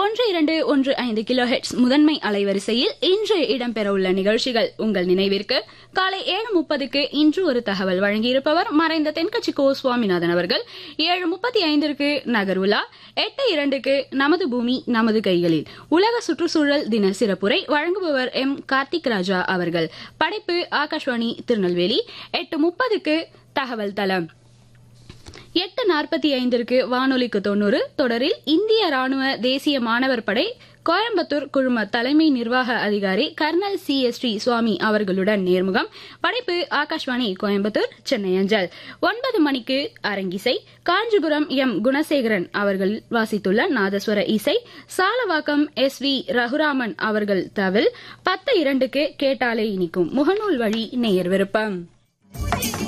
ஒன்று இரண்டு ஒன்று ஐந்து கிலோ ஹெட்ஸ் முதன்மை அலைவரிசையில் இன்று இடம்பெறவுள்ள நிகழ்ச்சிகள் உங்கள் நினைவிற்கு காலை ஏழு முப்பதுக்கு இன்று ஒரு தகவல் வழங்கியிருப்பவர் மறைந்த தென்கட்சி கோ சுவாமிநாதன் அவர்கள் ஏழு முப்பத்தி ஐந்திற்கு நகர்வுலா எட்டு இரண்டுக்கு நமது பூமி நமது கைகளில் உலக சுற்றுச்சூழல் தின சிறப்புரை வழங்குபவர் எம் கார்த்திக் ராஜா அவர்கள் படைப்பு ஆகாஷ்வாணி திருநெல்வேலி எட்டு முப்பதுக்கு தகவல் தளம் எட்டு நாற்பத்தி ஐந்திற்கு வானொலிக்கு தொண்ணூறு தொடரில் இந்திய ராணுவ தேசிய மாணவர் படை கோயம்புத்தூர் குழும தலைமை நிர்வாக அதிகாரி colonel C S Sri Swamy அவர்களுடன் நேர்முகம் படைப்பு ஆகாஷ்வாணி கோயம்புத்தூர் சென்னை அஞ்சல் ஒன்பது மணிக்கு அரங்கிசை காஞ்சிபுரம் எம் குணசேகரன் அவர்கள் வாசித்துள்ள நாதஸ்வர இசை சாலவாக்கம் எஸ் வி ரகுராமன் அவர்கள் தவில் பத்து இரண்டுக்கு கேட்டாலே இனிக்கும் முகநூல் வழி நேயர் விருப்பம்